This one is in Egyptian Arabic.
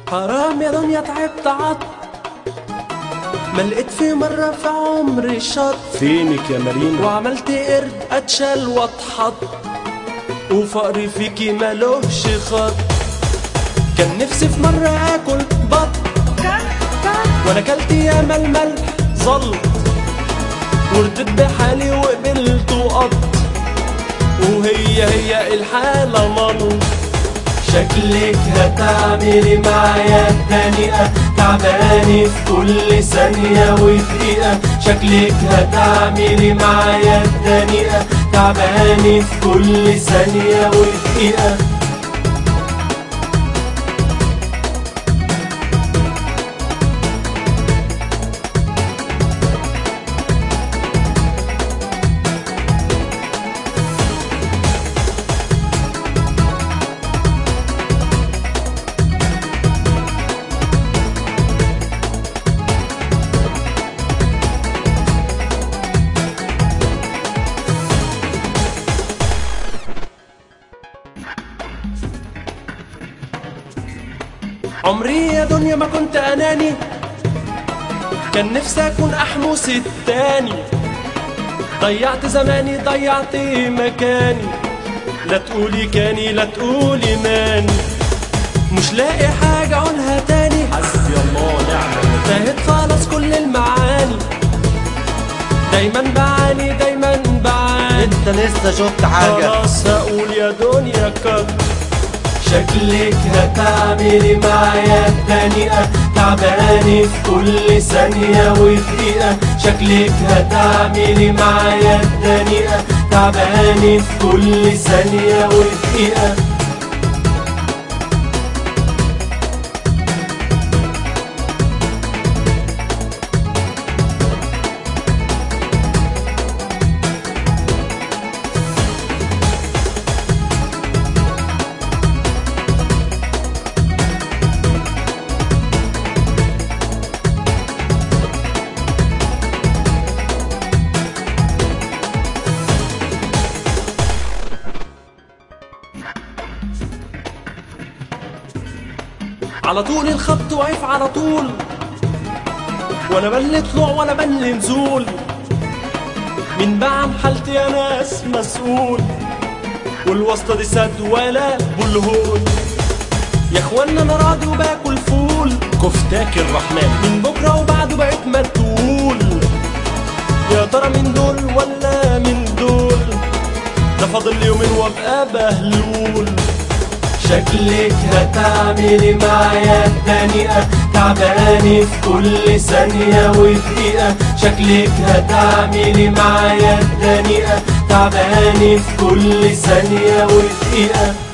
حرام يا دنيا تعبت عط ما لقيت في مرة في عمري شط فينك يا مارينا وعملت قرد اتشال واتحط وفقري فيكي ملوش خط كان نفسي في مرة اكل بط وانا كلت ياما الملح ظل وردت بحالي وقبلت وقط وهي هي الحالة مر شكلك هتعملي معايا الدنيئة تعباني في كل ثانية ودقيقة شكلك هتعملي معايا الدنيئة تعباني في كل ثانية ودقيقة عمري يا دنيا ما كنت اناني كان نفسي اكون احمس التاني ضيعت زماني ضيعت مكاني لا تقولي كاني لا تقولي ماني مش لاقي حاجة اقولها تاني حسبي الله ونعم الوكيل تاهت خلاص كل المعاني دايما بعاني دايما بعاني انت لسه شفت حاجة خلاص هقول يا دنيا كتر شكلك هتعملي معايا الدنيئة تعباني في كل ثانية ودقيقة شكلك هتعملي معايا الدنيئة تعباني في كل ثانية ودقيقة على طول الخط واقف على طول ولا بل طلوع ولا بل نزول من بقى عن حالتي يا ناس مسؤول والواسطة دي سد ولا بلهول يا اخوانا انا راضي وباكل فول كفتاك الرحمن من بكرة وبعده بقيت مدول يا ترى من دول ولا من دول ده فاضل لي يومين وابقى بهلول شكلك هتعملي معايا الدنيئة تعباني في كل ثانية ودقيقة شكلك هتعملي معايا الدنيئة تعباني في كل ثانية ودقيقة